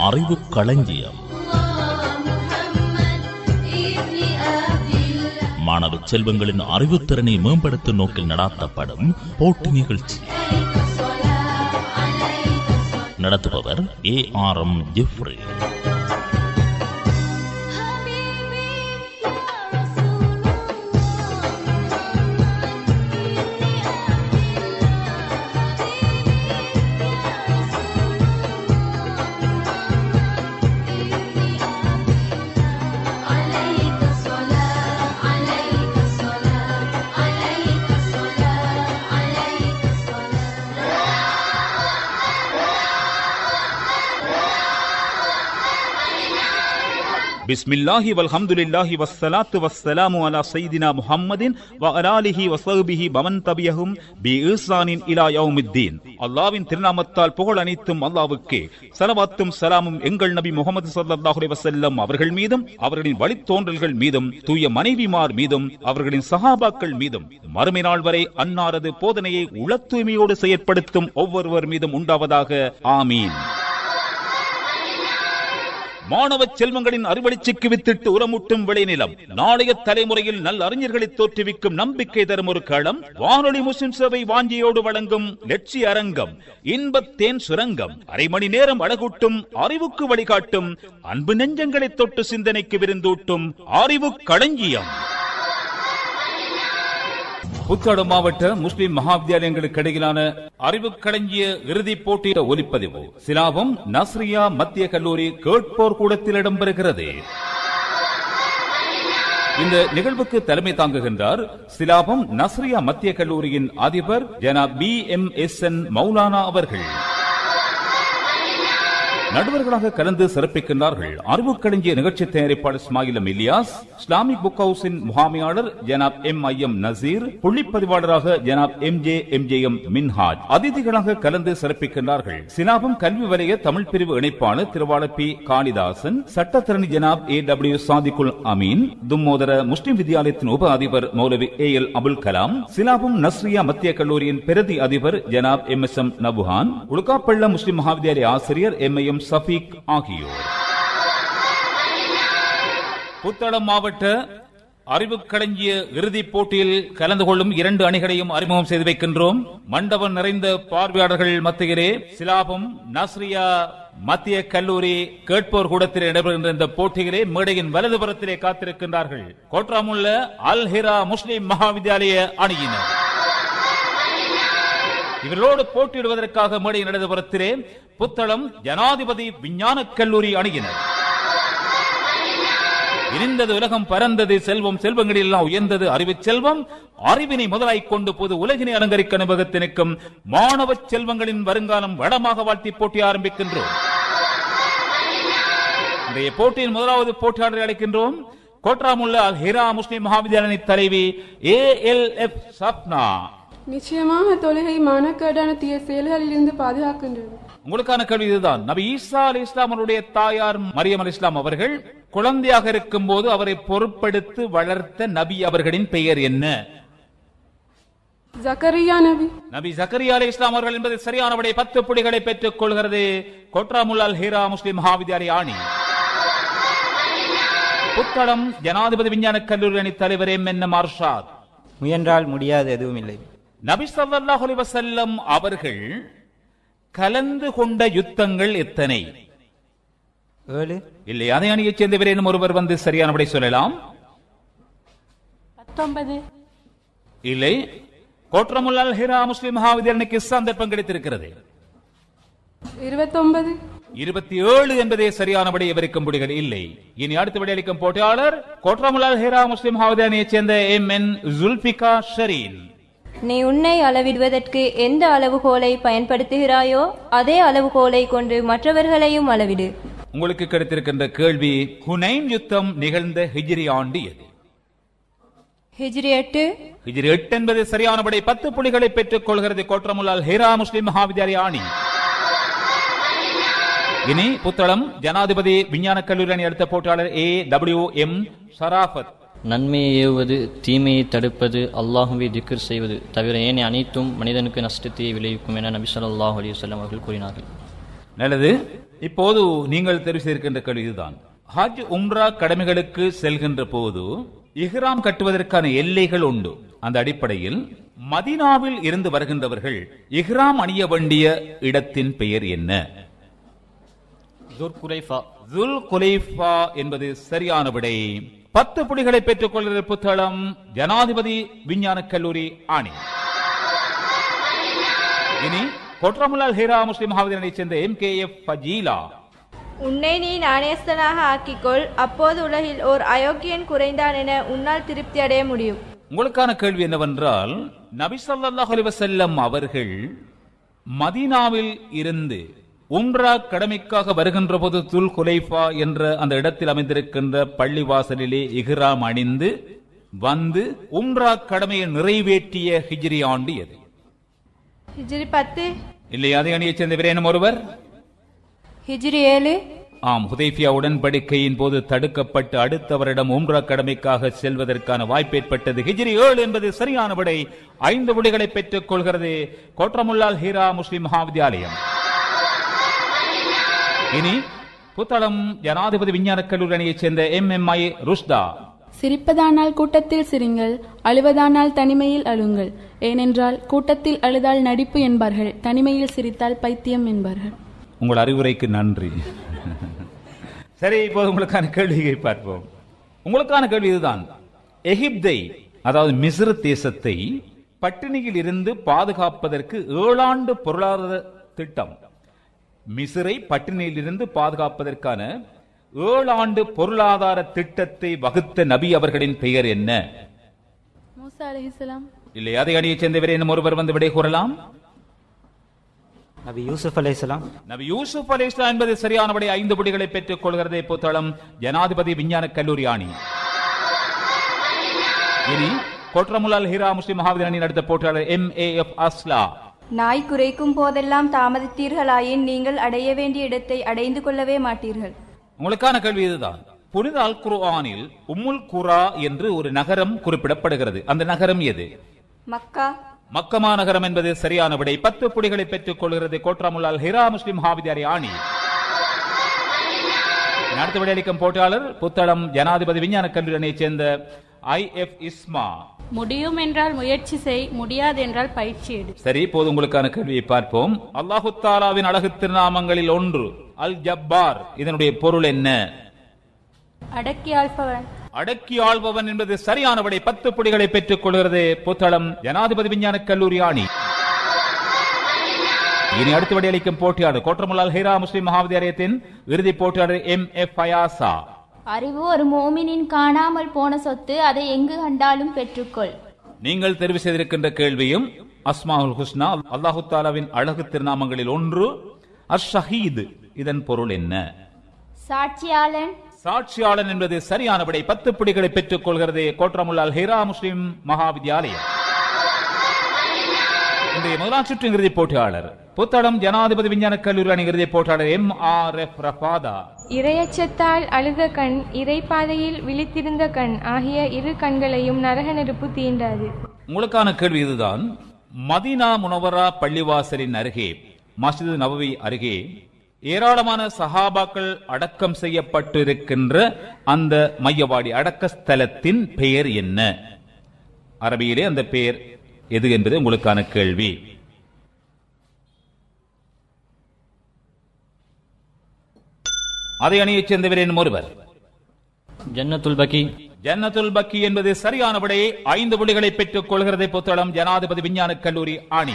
அறிவு களஞ்சியம் மாணவ செல்வங்களின் அறிவுத்திறனை மேம்படுத்தும் நோக்கில் நடாத்தப்படும் போட்டி நிகழ்ச்சி நடத்துபவர் ஏ ஆர் எம் ஜெஃப்ரி بسم الله والحمد لله والصلاة والسلام على سيدنا محمد وعلى آله وصحبه ومن تبعهم بإحسان إلى يوم الدين அல்லாவின் திருநாமத்தால் புகழ் அனைத்தும் அல்லாவுக்கே சலவாத்தும் சலாமும் எங்கள் நபி முகமது ஸல்லல்லாஹு அலைஹி வஸல்லம் அவர்கள் மீதும் அவர்களின் வழித்தோன்றல்கள் மீதும் தூய மனைவிமார் மீதும் அவர்களின் சஹாபாக்கள் மீதும் மறுமை நாள் வரை அன்னாரது போதனையை உள தூய்மையோடு செயற்படுத்தும் ஒவ்வொருவர் மீதும் உண்டாவதாக ஆமீன் மாணவ செல்வங்களின் அறிவளிச்சுக்கு வித்திட்டு உரமூட்டும் விளைநிலம் நாளைய தலைமுறையில் நல்ல அறிஞர்களை தோற்றுவிக்கும் நம்பிக்கை தரும் ஒரு களம் வானொலி முஸ்லிம் சேவை வாஞ்சியோடு வழங்கும் லட்சிய அரங்கம் இன்பத் தேன் சுரங்கம் அரை மணி நேரம் அழகூட்டும் அறிவுக்கு வழிகாட்டும் அன்பு நெஞ்சங்களை தொட்டு சிந்தனைக்கு விருந்தூட்டும் அறிவு களஞ்சியம் புத்தளம் மாவட்ட முஸ்லிம் மகாவித்தியாலயங்களுக்கு இடையிலான அறிவு களஞ்சிய இறுதிப் போட்டியிட ஒலிப்பதிவு சிலாபம் நஸ்ரியா மத்திய கல்லூரி கேட்போர் கூடத்தில் இடம்பெறுகிறது இந்த நிகழ்வுக்கு தலைமை தாங்குகின்றார் சிலாபம் நஸ்ரியா மத்திய கல்லூரியின் அதிபர் ஜனா P M S N Maulana அவர்கள் நடுவர்களாக கலந்து சிறப்பிக்கின்றார்கள் அறிவு களஞ்சிய நிகழ்ச்சி தயாரிப்பாளர் இஸ்மாயிலம் இலியாஸ் இஸ்லாமிக் புக் ஹவுஸின் முகாமையாளர் ஜனாப் எம் ஐ எம் நசீர் புள்ளிப்பதிவாளராக ஜனாப் M J M J M Minhaj அதிதிகளாக கலந்து சிறப்பிக்கின்றார்கள் சிலாபம் கல்வி வலய தமிழ் பிரிவு இணைப்பாளர் திருவாளர் பி காளிதாசன் சட்டத்தரணி ஜனாப் ஏ டபிள்யூ சாதிகுல் அமீன் தும்மோதர முஸ்லிம் வித்யாலயத்தின் உப அதிபர் மௌலவி ஏ எல் அபுல் கலாம் சிலாபம் நஸ்ரியா மத்திய கல்லூரியின் பிரதி அதிபர் ஜனாப் M S M Nabuhan Ulukkapalla முஸ்லிம் மகாவித்யாலய ஆசிரியர் எம் ஐ எம் சஃபீக் ஆகியோர் புத்தளம் மாவட்ட அறிவு களஞ்சிய இறுதிப் போட்டியில் கலந்து கொள்ளும் இரண்டு அணிகளையும் அறிமுகம் செய்து வைக்கின்றோம் மண்டபம் நிறைந்த பார்வையாளர்கள் மத்தியிலே சிலாபம் நஸ்ரியா மத்திய கல்லூரி கேட்போர் கூடத்தில் நடைபெறுகின்ற இந்த போட்டியிலே மேடையின் வலதுபுறத்திலே காத்திருக்கின்றார்கள் கோட்ராமுள்ள அல் ஹிரா முஸ்லிம் மகாவித்யாலய அணியினர் இவர்களோடு போட்டியிடுவதற்காக மேடையின் இடதுபுறத்திலே புத்தளம் ஜனாதிபதி விஞ்ஞான கல்லூரி அணியினர் இருந்தது உலகம் பரந்தது செல்வம் செல்வங்களில் எல்லாம் உயர்ந்தது அறிவு செல்வம் அறிவினை முதலாய் கொண்டு பொது உலகினை அலங்கரிக்க அனுபவத்து நிற்கும் மாணவ செல்வங்களின் வருங்காலம் வடமாக வாழ்த்தி போட்டி ஆரம்பிக்கின்றோம் இன்றைய போட்டியின் முதலாவது போட்டியாளரை அழைக்கின்றோம் கோட்ராமுள்ள அல் ஹிரா முஸ்லிம் மகாவித்யாலய தலைவி ஏ எல் எஃப் சப்னா நிச்சயமாக தொழுகை மானக்கேடான தீய செயல்களிலிருந்து பாதுகாக்கின்றது உங்களுக்கான கேள்வி இதுதான் நபி ஈசா அலி இஸ்லாம் அவருடைய தாயார் மரியம் அலி இஸ்லாம் அவர்கள் குழந்தையாக இருக்கும் போது அவரை பொறுப்படுத்து வளர்த்த நபி அவர்களின் பெயர் என்ன ஜக்கரியா நபி நபி ஜக்கரியா அலி இஸ்லாம் அவர்கள் என்பது சரியான விடை பத்து புள்ளிகளை பெற்றுக் கொள்கிறது கொட்ராமுல் அல் ஹீரா முஸ்லிம் மகாவித்யாலய அணி புத்தளம் ஜனாதிபதி விஞ்ஞான கல்லூரி அணி தலைவர் எம் என் மார்ஷாத் முயன்றால் முடியாது எதுவும் இல்லை நபி ஸல்லல்லாஹு அலைஹி வஸல்லம் அவர்கள் கலந்து கொண்ட யுத்தங்கள் எத்தனை ஏழு இல்லை அதை அணியைச் சேர்ந்தவரேனும் ஒருவர் வந்து சரியான விடை சொல்லலாம் பத்தொன்பது இல்லை கோட்ரமுல்லால் ஹிரா முஸ்லிம் மகாவித்யாலயனுக்கு சந்தர்ப்பம் கிடைத்திருக்கிறது இருபத்தொன்பது இருபத்தி ஏழு என்பதே சரியான விடை இவருக்கும் புடிகள் இல்லை இனி அடுத்த விடையளிக்கும் போட்டியாளர் கோட்ரமுல்லால் ஹிரா முஸ்லிம் மகாவித்யாலயனைச் சேர்ந்த எம் என் ஜுல்பிகா ஷரீன் நீ உன்னை அளவிடுவதற்கு எந்த அளவுகோலை பயன்படுத்துகிறாயோ அதே அளவுகோலை கொண்டு மற்றவர்களையும் அளவிடு உங்களுக்கு கிடைத்திருக்கின்ற கேள்வி ஹுனைன் யுத்தம் நிகழ்ந்த ஹிஜ்ரி ஆண்டு எது ஹிஜ்ரி எட்டு ஹிஜ்ரி எட்டு என்பது சரியான விடை பத்து புள்ளிகளை பெற்றுக் கொள்கிறது கோட்ரமுல்லால் ஹிரா முஸ்லிம் மகாவித்யாலய அணி இனி புத்தளம் ஜனாதிபதி விஞ்ஞான கல்லூரி அணி அடுத்த போட்டியாளர் ஏ டபிள்யூ எம் ஷராஃபத் நன்மையை ஏவுவது தீமையை தடுப்பது அல்லாஹுவை திக்ர் செய்வது தவிர ஏனைய அனைத்தும் மனிதனுக்கு நஷ்டத்தை விளைவிக்கும் என நபி ஸல்லல்லாஹு அலைஹி வஸல்லம் அவர்கள் கூறினார்கள் நல்லது இப்போது நீங்கள் தெரிவு செய்திருக்கின்ற கேள்வி இதுதான் ஹஜ் உம்ரா கடமைகளுக்கு செல்கின்ற போது இஹ்ராம் கட்டுவதற்கான எல்லைகள் உண்டு அந்த அடிப்படையில் மதீனாவில் இருந்து வருகின்றவர்கள் இஹ்ராம் அணிய வேண்டிய இடத்தின் பெயர் என்ன துர் குரைஃபா துல் குலைஃபா என்பது சரியான விடை பத்து புள்ளிகளை பெற்றுக் கொள்கிற புத்தளம் ஜனாதிபதி விஞ்ஞான கல்லூரி ஆணி இனி கொட்ரமுலால் ஹீரா முஸ்லிம் மகாவிதனை சேர்ந்த எம் கே எஃப் ஃபஜீலா உன்னை நீ நாணயஸ்தனாக ஆக்கிக்கொள் அப்போது உலகில் ஓர் அயோக்கியன் குறைந்தான் என உன்னால் திருப்தி அடைய முடியும் உங்களுக்கான கேள்வி என்னவென்றால் நபி ஸல்லல்லாஹு அலைஹி வஸல்லம் அவர்கள் மதீனாவில் இருந்து உம்ரா கடமைக்காக வருகின்ற போது துல் குலைஃபா என்ற அந்த இடத்தில் அமைந்திருக்கின்ற பள்ளிவாசலிலே இஹ்ராம் அணிந்து வந்து உம்ரா கடமையை நிறைவேற்றிய ஹிஜ்ரி ஆண்டு எது ஹிஜ்ரி பத்து இல்லை அதை அணியைச் சேர்ந்த வேறேனும் ஒருவர் ஹிஜ்ரி ஏழு ஆம் ஹுதைஃபியா உடன்படிக்கையின் போது தடுக்கப்பட்டு அடுத்த வருடம் உம்ரா கடமைக்காக செல்வதற்கான வாய்ப்பு ஏற்பட்டது ஹிஜ்ரி ஏழு என்பது சரியான விடை ஐந்து விடைகளை பெற்றுக் கொள்கிறது கோட்ரமுல்லால் ஹீரா முஸ்லிம் மகாவித்யாலயம் இனி புத்தளம் ஜனாதிபதி விஞ்ஞான கல்லூரி அணியைச் சேர்ந்த எம் எம் ஐ ருஷ்தா சிரிப்பதானால் கூட்டத்தில் சிரிங்கள் அழுவதானால் தனிமையில் அழுங்கள் ஏனென்றால் கூட்டத்தில் அழுதால் நடிப்பு என்பார்கள் தனிமையில் சிரித்தால் பைத்தியம் என்பார்கள் உங்கள் அறிவுரைக்கு நன்றி சரி இப்போது உங்களுக்கான கேள்வியை பார்ப்போம் உங்களுக்கான கேள்வி இதுதான் எகிப்தை அதாவது மிஸ்ர தேசத்தை பட்டினியில் இருந்து பாதுகாப்பதற்கு ஏழாண்டு பொருளாதார திட்டம் மிஸ்ரை பட்டினியில் இருந்து பாதுகாப்பதற்கான ஏழாண்டு பொருளாதார திட்டத்தை வகுத்த நபி அவர்களின் பெயர் என்ன மூசா அலைஹிஸ்ஸலாம் இல்லை அதை அணியைச் சேர்ந்தவர் என்னும் ஒருவர் வந்து விடை கூறலாம் நபி யூசுப் அலைஹிஸ்ஸலாம் நபி யூசுப் அலி இஸ்லாம் என்பது சரியானபடி ஐந்து புள்ளிகளை பெற்றுக் கொள்கிறதை புத்தளம் ஜனாதிபதி விஞ்ஞான கல்லூரி ஆணி இனி கொட்ரமுலால் ஹீரா முஸ்லிம் மகாவிதரணி நடத்த போட்டியாளர் எம் ஏ எஃப் அஸ்லா நாய் குறைக்கும் போதெல்லாம் தாமதித்தீர்களாயின் நீங்கள் அடைய வேண்டிய இடத்தை அடைந்து கொள்ளவே மாட்டீர்கள் உங்களுக்கான கேள்வி இதுதான் புனித அல் குர்ஆனில் உம்முல் குரா என்று ஒரு நகரம் குறிப்பிடப்படுகிறது அந்த நகரம் எது மக்கா மக்கமா நகரம் என்பது சரியான விடை பத்து புள்ளிகளை பெற்றுக் கொள்கிறது கோட்ராமுல்லால் ஹிரா முஸ்லிம் ஹாவிதாரி ஆணி அடுத்த விடையளிக்கும் போட்டியாளர் புத்தளம் ஜனாதிபதி விஞ்ஞான கல்லூரி அணியைச் சேர்ந்த ஐ எஃப் இஸ்மா முடியும் என்றால் முயற்சி செய் முடியாது என்றால் பயிற்சி எடு சரி இப்போது உங்களுக்கான கேள்வியை பார்ப்போம் அல்லாஹு தாலாவின் அழகு திருநாமங்களில் ஒன்று அல் ஜப்பார் இதனுடைய பொருள் என்ன அடக்கி ஆள்பவன் அடக்கி ஆள்பவன் என்பது சரியான விடை பத்து புள்ளிகளை பெற்றுக் கொள்கிறது புத்தளம் ஜனாதிபதி விஞ்ஞான கல்லூரி ஆணி இனி அடுத்த விடையளிக்கும் போட்டியாளர் கோட்டமுல்லால் ஹீரா முஸ்லிம் மகாவித்யாலயத்தின் இறுதிப் போட்டியாளர் எம் எஃப் ஃபயாசா அறிவு ஒரு மோமினின் காணாமல் போன சொத்து அதை எங்கு கண்டாலும் பெற்றுக்கொள் நீங்கள் தெரிவு செய்திருக்கின்ற கேள்வியும் அஸ்மாவுல் ஹுஸ்னா அல்லாஹு தாலாவின் அழகு திருநாமங்களில் ஒன்று அஷ் ஷஹீத் இதன் பொருள் என்ன சாட்சியாளன் சாட்சியாளன் என்பது சரியான விடை பத்து புள்ளிகளை பெற்றுக் கொள்கிறது கோட்ரமுல்லால் ஹீரா முஸ்லிம் மகாவித்யாலயம் இன்றைய முதலாம் சுற்று இறுதிப் போட்டியாளர் புத்தளம் ஜனாதிபதி விஞ்ஞான கல்லூரி அணி இறுதிப் போட்டியாளர் எம் ஆர் எஃப் ரஃபாதா இரையச்சத்தால் அழுத கண் இறைப்பாதையில் விழித்திருந்த கண் ஆகிய இரு கண்களையும் நரக நெருப்பு தீண்டாது உங்களுக்கான கேள்வி இதுதான் மதீனா முனவரா பள்ளிவாசலின் அருகே மஸ்ஜித் நபவி அருகே ஏராளமான சஹாபாக்கள் அடக்கம் செய்யப்பட்டிருக்கின்ற அந்த மையவாடி அடக்க ஸ்தலத்தின் பெயர் என்ன அரபியிலே அந்த பெயர் எது என்பது உங்களுக்கான கேள்வி அதை அணியைச் சேர்ந்தவர் என்னும் ஒருவர் ஜன்னத்துல் பக்கி ஜன்னத்துல் பக்கி என்பது சரியான விடையை ஐந்து புள்ளிகளை பெற்றுக் கொள்கிறது புத்தளம் ஜனாதிபதி விஞ்ஞான கல்லூரி ஆணி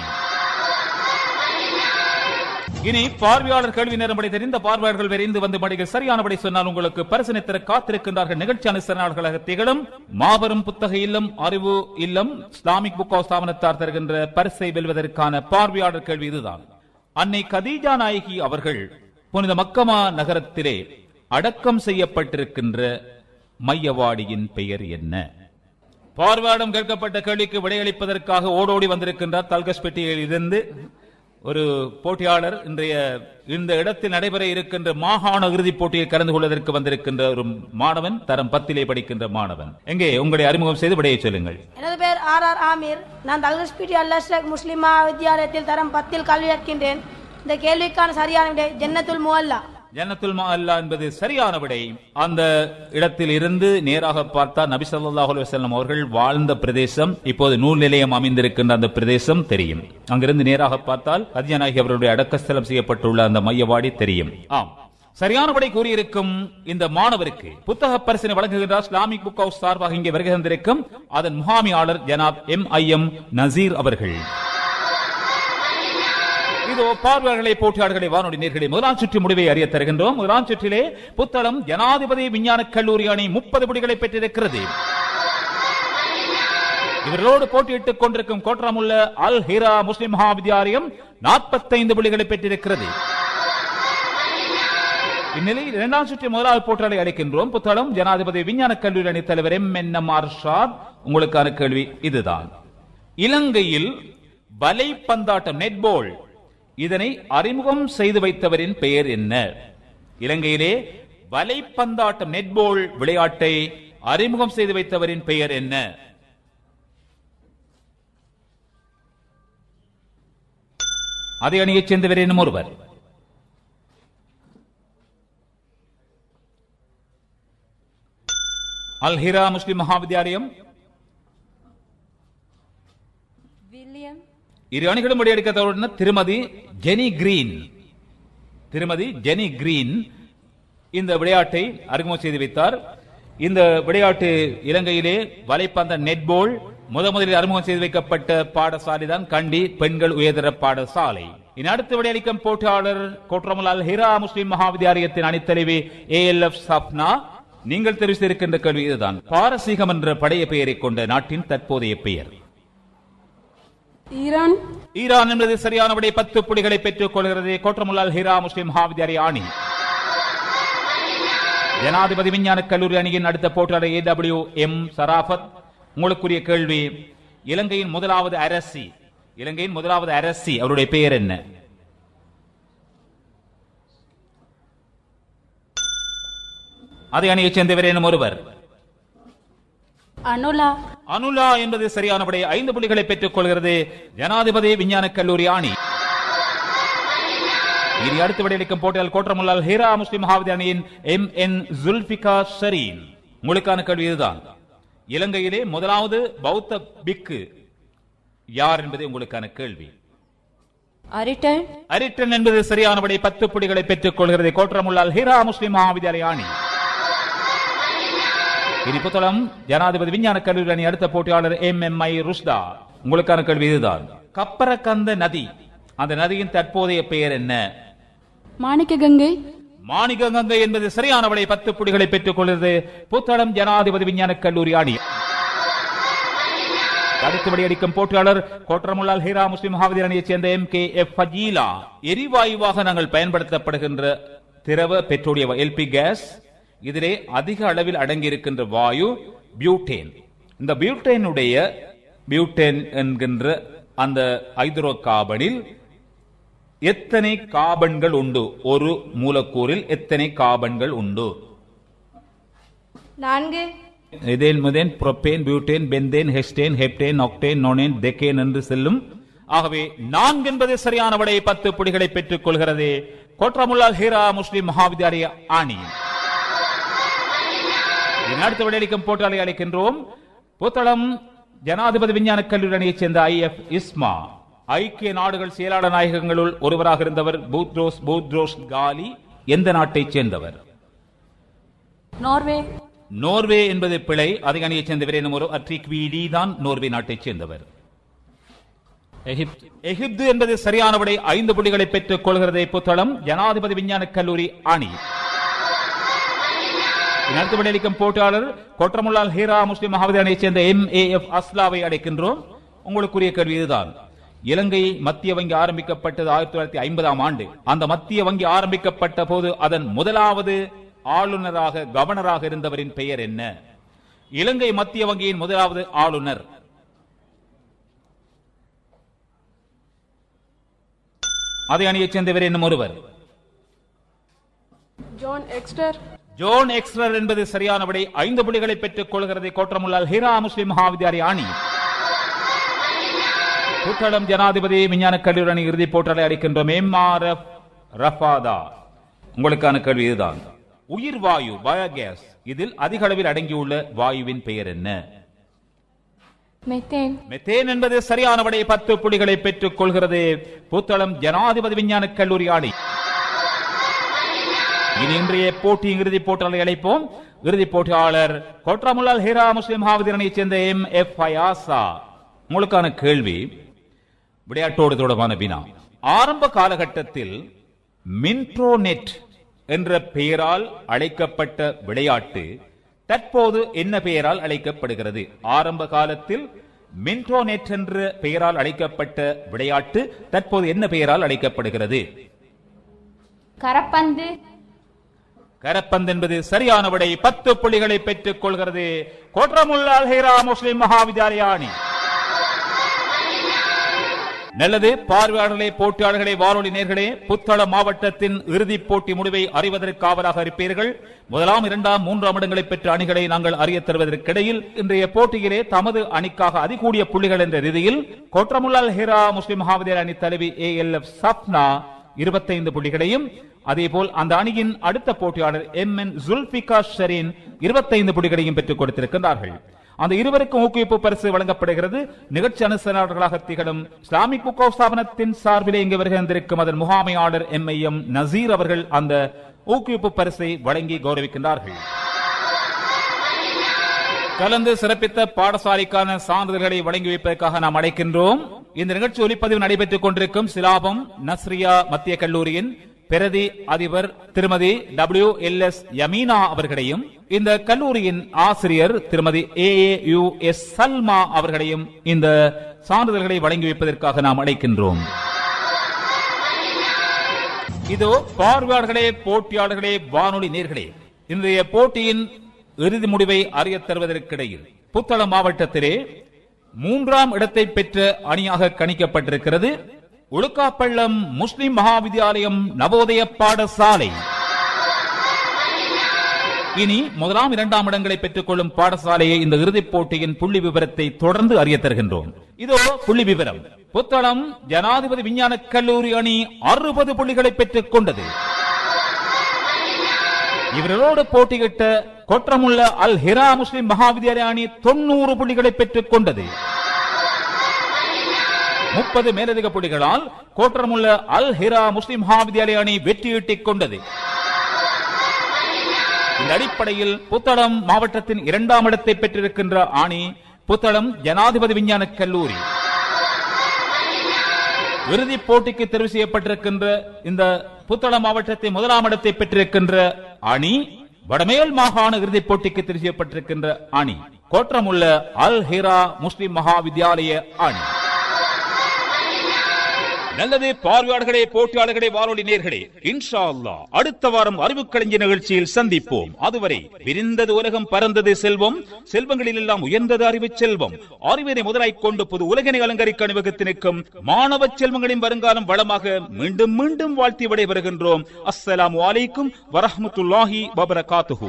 இனி பார்வையாளர் கேள்வி நேரப்படி தெரிந்த பார்வையாளர்கள் விரைந்து வந்து மடிகள் சரியானபடி சொன்னால் உங்களுக்கு பரிசனை தர காத்திருக்கின்றார்கள் நிகழ்ச்சி அனுசரणाளர்களாக திகழும் மாபெரும் புத்தக இல்லம் அறிவு இல்லம் இஸ்லாமிக் புக் ஹவுஸ் ஸ்தாபனத்தார் தருகின்ற பரிசை வெல்வதற்கான பார்வையாளர் கேள்வி இதுதான் அன்னை கதீஜா நாயகி அவர்கள் புனித மக்கமா நகரத்திலே அடக்கம் செய்யப்பட்டிருக்கின்ற மையவாடியின் பெயர் என்ன பார்வையாடம் கேட்கப்பட்ட கேள்விக்கு விடையளிப்பதற்காக ஓடோடி வந்திருக்கின்றார் தல்கஸ்பெட்டியில் இருந்து ஒரு போட்டியாளர் இன்றைய இந்த இடத்தில் நடைபெற இருக்கின்ற மாகாண இறுதிப் போட்டியில் கலந்து கொள்வதற்கு வந்திருக்கின்ற ஒரு மாணவன் தரம் பத்திலே படிக்கின்ற மாணவன் எங்கே உங்களை அறிமுகம் செய்து விடையை சொல்லுங்கள் எனது பெயர் ஆர் ஆர் ஆமீர் நான் தல்கஸ்பிடி அல்லஸ்ரக் முஸ்லிம் வித்தியாலயத்தில் தரம் பத்தில் கல்வி கற்கின்றேன் இந்த கேள்விக்கான சரியான விடை ஜன்னத்துல் முவல்லா ஜன்னத்துல் அல்லா என்பது சரியான விடை அந்த இடத்தில் இருந்து நேராக பார்த்தால் நபி ஸல்லல்லாஹு அலைஹி வஸல்லம் அவர்கள் வாழ்ந்த பிரதேசம் இப்போது நூல் நிலையம் அமைந்திருக்கின்ற அந்த பிரதேசம் தெரியும் அங்கிருந்து நேராக பார்த்தால் கதியநாயகி அவருடைய அடக்கஸ்தலம் செய்யப்பட்டுள்ள அந்த மையவாடி தெரியும் ஆம் சரியானபடி கூறியிருக்கும் இந்த மாணவருக்கு புத்தக பரிசினை வழங்குகின்றார் இஸ்லாமிக் புக் ஹவுஸ் சார்பாக இங்கே வருகை தந்திருக்கும் அதன் முகாமியாளர் ஜனாப் எம் ஐ எம் நசீர் அவர்கள் இதோ பார்வையாளர்களை போட்டியாளர்களை வானொலி நேர்களை முதலாம் சுற்று முடிவை அறிய தருகின்றோம் முதலாம் சுற்றிலே புத்தளம் ஜனாதிபதி விஞ்ஞான கல்லூரி அணி முப்பது புடிகளை பெற்றிருக்கிறது இவர்களோடு போட்டியிட்டுக் கொண்டிருக்கும் கோட்டரமுள்ள அல் ஹிரா முஸ்லிம் மகாவித்யாலயம் நாற்பத்தைந்து புள்ளிகளை பெற்றிருக்கிறது இந்நிலையில் இரண்டாம் சுற்று முதலாவது போட்டியாளரை அளிக்கின்றோம் புத்தளம் ஜனாதிபதி விஞ்ஞான கல்லூரி அணி தலைவர் M N M R Shad உங்களுக்கான கேள்வி இதுதான் இலங்கையில் வலைப்பந்தாட்டம் நெட்பால் இதனை அறிமுகம் செய்து வைத்தவரின் பெயர் என்ன இலங்கையிலே வலைப்பந்தாட்டம் நெட்பால் விளையாட்டை அறிமுகம் செய்து வைத்தவரின் பெயர் என்ன அதே அணியைச் சேர்ந்தவர் என்னும் ஒருவர் அல் ஹிரா முஸ்லிம் மகாவித்யாலயம் வில்லியம் இரு அணிகளும் விளையாடிக்க திருமதி ஜெனி கிரீன் திருமதி ஜெனி கிரீன் இந்த விளையாட்டை அறிமுகம் செய்து வைத்தார் இந்த விளையாட்டு இலங்கையிலே வலைப்பந்த நெட்பால் முத முதலில் அறிமுகம் செய்து வைக்கப்பட்ட பாடசாலை தான் கண்டி பெண்கள் உயர்தர பாடசாலை இனி அடுத்து விளையாடிக்கும் போட்டியாளர் கோட்ரமுலால் ஹிரா முஸ்லிம் மகாவித்யாலயத்தின் அணித்தலைவி ஏ எல் எஃப் சப்னா நீங்கள் தெரிவித்திருக்கின்ற கேள்வி இதுதான் பாரசீகம் என்ற படைய பெயரை கொண்ட நாட்டின் தற்போதைய பெயர் ஈரான் ஈரான் என்பது சரியானபடி பத்து புள்ளிகளை பெற்றுக் கொள்கிறது கோட்டமுல்லால் ஹிரா முஸ்லிம் மகாவித்யாலய அணி ஜனாதிபதி விஞ்ஞான கல்லூரி அணியின் அடுத்த போட்டியாளர் ஏ எம் சராஃபத் உங்களுக்குரிய கேள்வி இலங்கையின் முதலாவது அரசி இலங்கையின் முதலாவது அரசி அவருடைய பெயர் என்ன அதே அணியைச் சேர்ந்தவர் எனும் ஒருவர் அனுலா அனுலா என்பது சரியானபடி ஐந்து புள்ளிகளை பெற்றுக் கொள்கிறது ஜனாதிபதி விஞ்ஞான கல்லூரி அணி இனி அடுத்து விடையளிக்கும் போட்டியால் கோட்டமுல்லால் ஹீரா முஸ்லிம் மகாவிதி அணியின் எம் என் ஜுல்பிகா ஷரீன் உங்களுக்கான கேள்வி இதுதான் இலங்கையிலே முதலாவது பௌத்த பிக்கு யார் என்பது உங்களுக்கான கேள்வி அரிட்டன் அரிட்டன் என்பது சரியானபடி பத்து புள்ளிகளை பெற்றுக் கொள்கிறது கோட்டமுல்லால் ஹீரா முஸ்லிம் மகாவித்யாலய அணி இனி புத்தளம் ஜனாதிபதி விஞ்ஞான கல்லூரி அணி அடுத்த போட்டியாளர் எம் எம் ஐ ருஷ்தா உங்களுக்கான கேள்வி இதுதான் கப்பரக்கந்த நதி அந்த நதியின் தற்போதைய பெயர் என்ன மாணிக்க கங்கை மாணிக கங்கை என்பது சரியானபடி பத்து புள்ளிகளை பெற்றுக் கொள்கிறது புத்தளம் ஜனாதிபதி விஞ்ஞான கல்லூரி அணி அடுத்தபடி அடிக்கும் போட்டியாளர் கோட்டரமுல்லால் ஹீரா முஸ்லிம் மகாவதி அணியைச் சேர்ந்த எம் கே எஃப் ஃபஜீலா எரிவாயுவாக நாங்கள் பயன்படுத்தப்படுகின்ற திரவ பெட்ரோலிய எல்பி கேஸ் இதிலே அதிக அளவில் அடங்கியிருக்கின்ற வாயு பியூட்டேன் இந்த பியூட்டேனுடைய பியூட்டேன் என்கின்ற அந்த ஐதரோ கார்பனில் எத்தனை கார்பன்கள் உண்டு ஒரு மூலக்கூறில் எத்தனை கார்பன்கள் உண்டு நான்கு ethane methane propane butane pentane ஹெஸ்டேன் ஹெப்டேன் ஆக்டேன் நோனேன் டெக்கேன் என்று செல்லும் ஆகவே நான்கு என்பது சரியான விடை பத்து புடிகளை பெற்றுக் கொள்கிறது கோட்ரமுல்லால் ஹீரா முஸ்லிம் மகாவித்யாலய ஆணி இதன் அடுத்த விடையளிக்கும் போட்டாளை அளிக்கின்றோம் புத்தளம் ஜனாதிபதி விஞ்ஞான கல்லூரி அணியைச் சேர்ந்த ஐ எஃப் இஸ்மா ஐக்கிய நாடுகள் செயலாளர் நாயகங்களுள் ஒருவராக இருந்தவர் பூத்ரோஸ் பூத்ரோஸ் காலி எந்த நாட்டைச் சேர்ந்தவர் நோர்வே நோர்வே என்பது பிழை அதை அணியைச் சேர்ந்தவர் எனும் ஒரு அட்ரிக்வீடி தான் நோர்வே நாட்டைச் சேர்ந்தவர் எகிப்து எகிப்து என்பது சரியான விடை ஐந்து புள்ளிகளை பெற்றுக் கொள்கிறது புத்தளம் ஜனாதிபதி விஞ்ஞான கல்லூரி அணி அடுத்த விடையளிக்கும் போட்டியாளர் கொற்றமுல்லால் ஹீரா முஸ்லிம் மகாவதி அணியைச் சேர்ந்த எம் ஏ எஃப் அஸ்லாவை அடைக்கின்றோம் உங்களுக்குரிய கேள்வி இதுதான் இலங்கை மத்திய வங்கி ஆரம்பிக்கப்பட்டது ஆயிரத்தி தொள்ளாயிரத்தி ஐம்பதாம் ஆண்டு அந்த மத்திய வங்கி ஆரம்பிக்கப்பட்ட போது அதன் முதலாவது ஆளுநராக கவர்னராக இருந்தவரின் பெயர் என்ன இலங்கை மத்திய வங்கியின் முதலாவது ஆளுநர் அதை அணியைச் சேர்ந்தவர் என்னும் ஒருவர் ஜான் எக்ஸ்டர் ஜோன் எக்ஸ்ரர் என்பது சரியானபடி ஐந்து புள்ளிகளை பெற்றுக் கொள்கிறது கோட்டமுல்லால் ஹீரா முஸ்லிம் மகாவித்யாலய அணி புத்தளம் ஜனாதிபதி விஞ்ஞான கல்லூரி அணி இறுதிப் போட்டலை அளிக்கின்றோம் எம் ஆர் எஃப் ரஃபாதா உங்களுக்கான கேள்வி இதுதான் உயிர் வாயு பயோகேஸ் இதில் அதிக அளவில் அடங்கியுள்ள வாயுவின் பெயர் என்ன மெத்தேன் மெத்தேன் என்பது சரியான விடை பத்து புள்ளிகளை பெற்றுக் கொள்கிறது புத்தளம் ஜனாதிபதி விஞ்ஞான கல்லூரி ஆணை இனி இன்றைய போட்டி இறுதிப் போட்டியாளரை அழைப்போம் இறுதிப் போட்டியாளர் கொட்ராமுல்லால் ஹீரா முஸ்லிம் ஹாவிதிரனைச் சேர்ந்த எம் எஃப் ஐயாசா உங்களுக்கான கேள்வி விளையாட்டோடு தொடர்பான வினா ஆரம்ப காலகட்டத்தில் மின்ட்ரோநெட் என்ற பெயரால் அழைக்கப்பட்ட விளையாட்டு தற்போது என்ன பெயரால் அழைக்கப்படுகிறது ஆரம்ப காலத்தில் மின்ட்ரோநெட் என்ற பெயரால் அழைக்கப்பட்ட விளையாட்டு தற்போது என்ன பெயரால் அழைக்கப்படுகிறது கரப்பந்து கரப்பந்து என்பது சரியான விடை பத்து புள்ளிகளை பெற்றுக் கொள்கிறது கோட்ரமுல்லால் ஹேரா முஸ்லிம் மகாவித்யாலயா அணி நல்லது பார்வையாளர்களே போட்டியாளர்களே வானொலி நேர்களே புத்தளம் மாவட்டத்தின் இறுதிப் போட்டி முடிவை அறிவதற்கு ஆவலாக இருப்பீர்கள் முதலாம் இரண்டாம் மூன்றாம் இடங்களை பெற்ற அணிகளை நாங்கள் அறியத் தருவதற்கிடையில் இன்றைய போட்டியிலே தமது அணிக்காக அதிகூடிய புள்ளிகள் என்ற ரீதியில் கோட்ரமுல்லால் ஹிரா முஸ்லிம் மகாவித்யாலய அணி தலைவி ஏ எல் எஃப் சப்னா இருபத்தைந்து புள்ளிகளையும் அதேபோல் அந்த அணியின் அடுத்த போட்டியாளர் எம் என் ஜுல்பிகா ஷரீன் இருபத்தைந்து புள்ளிகளையும் பெற்றுக் கொடுத்திருக்கின்றார்கள் அந்த இருவருக்கும் ஊக்குவிப்பு பரிசு வழங்கப்படுகிறது நிகழ்ச்சி அனுசரணர்களாக திகழும் இஸ்லாமிக் புக்கோ ஸ்தாபனத்தின் சார்பிலே இங்கு வருகின்றிருக்கும் அதன் முகாமையாளர் எம் ஐ எம் நசீர் அவர்கள் அந்த ஊக்குவிப்பு பரிசை வழங்கி கௌரவிக்கின்றார்கள் கலந்து சிறப்பித்த பாடசாலைக்கான சான்றிதழ்களை வழங்கி வைப்பதற்காக நாம் அழைக்கின்றோம் இந்த நிகழ்ச்சி ஒலிப்பதிவு நடைபெற்றுக் கொண்டிருக்கும் சிலாபம் நஸ்ரியா மத்திய கல்லூரியின் பிரதி அதிபர் திருமதி டபிள்யூ எல் எஸ் யமீனா அவர்களையும் இந்த கல்லூரியின் ஆசிரியர் திருமதி ஏ யு எஸ் சல்மா அவர்களையும் இந்த சான்றிதழ்களை வழங்கி வைப்பதற்காக நாம் அழைக்கின்றோம் இதோ பார்வையாளர்களே போட்டியாளர்களே வானொலி நேர்களே இன்றைய போட்டியின் இறுதி முடிவை அறியத் தருவதற்கிடையில் புத்தளம் மாவட்டத்திலே மூன்றாம் இடத்தை பெற்ற அணியாக கணிக்கப்பட்டிருக்கிறது உளுக்காப்பள்ளம் முஸ்லிம் மகாவித்யாலயம் நவோதய பாடசாலை இனி முதலாம் இரண்டாம் இடங்களை பெற்றுக் கொள்ளும் பாடசாலையை இந்த இறுதிப் போட்டியின் புள்ளி விவரத்தை தொடர்ந்து அறிய தருகின்றோம் இதோ புள்ளி விவரம் புத்தளம் ஜனாதிபதி விஞ்ஞான கல்லூரி அணி அறுபது புள்ளிகளை பெற்றுக் கொண்டது இவர்களோடு போட்டியிட்ட கொற்றமுள்ள அல் ஹிரா முஸ்லிம் மகாவித்யாலய அணி தொண்ணூறு புள்ளிகளை பெற்றுக் கொண்டது முப்பது மேலதிக புள்ளிகளால் கோட்டரமுள்ள அல் ஹிரா முஸ்லிம் மகாவித்யாலய அணி வெற்றியீட்டிக் கொண்டது இந்த அடிப்படையில் புத்தளம் மாவட்டத்தின் இரண்டாம் இடத்தை பெற்றிருக்கின்ற அணி புத்தளம் ஜனாதிபதி விஞ்ஞான கல்லூரி இறுதிப் போட்டிக்கு தெரிவு செய்யப்பட்டிருக்கின்ற இந்த புத்தளம் மாவட்டத்தை முதலாம் இடத்தை பெற்றிருக்கின்ற அணி வடமேல் மாகாண இறுதிப் போட்டிக்கு தெரிவு செய்யப்பட்டிருக்கின்ற அணி கோற்றமுள்ள அல் ஹிரா முஸ்லிம் மகாவித்யாலய அணி நல்லது பார்வையாளர்களே போட்டியாளர்களே வானொலி நேர்களே இன்ஷா அல்லாஹ் அடுத்த வாரம் அறிவுக்கலைஞர் நிகழ்ச்சியில் சந்திப்போம் அதுவரை விரிந்தது உலகம் பறந்தது செல்வம் செல்வங்களில் எல்லாம் உயர்ந்தது அறிவு செல்வம் அறிவினை முதலாய் கொண்டு புது உலகினை அலங்கரிக்க அணிவகுத்து நிற்கும் மாணவ செல்வங்களின் வருங்காலம் வளமாக மீண்டும் மீண்டும் வாழ்த்தி விடைபெறுகின்றோம் அஸ்ஸலாமு அலைக்கும் வரஹ்மத்துல்லாஹி வபரகாத்துஹு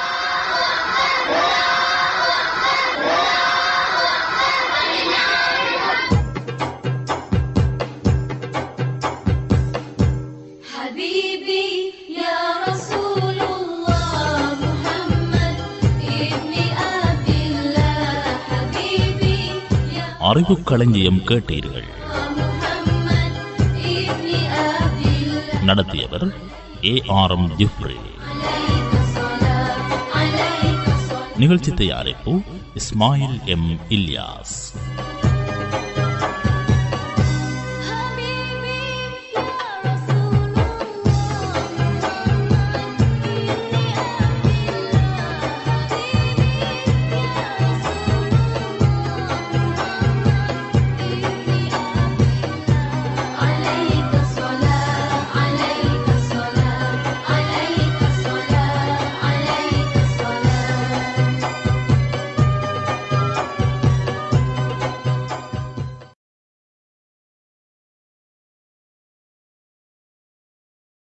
حبيبي يا رسول الله محمد ابن عبد الله حبيبي يا அறிவுக் களஞ்சியம் கேட்டீர்கள் محمد ابن عبد الله நடத்தியவர் ஏ ஆர் எம் ஜிப்ரி عليك صلاة عليك صلاة நிகழ்ச்சி தயாரிப்பு இஸ்மாயில் எம் இல்யாஸ்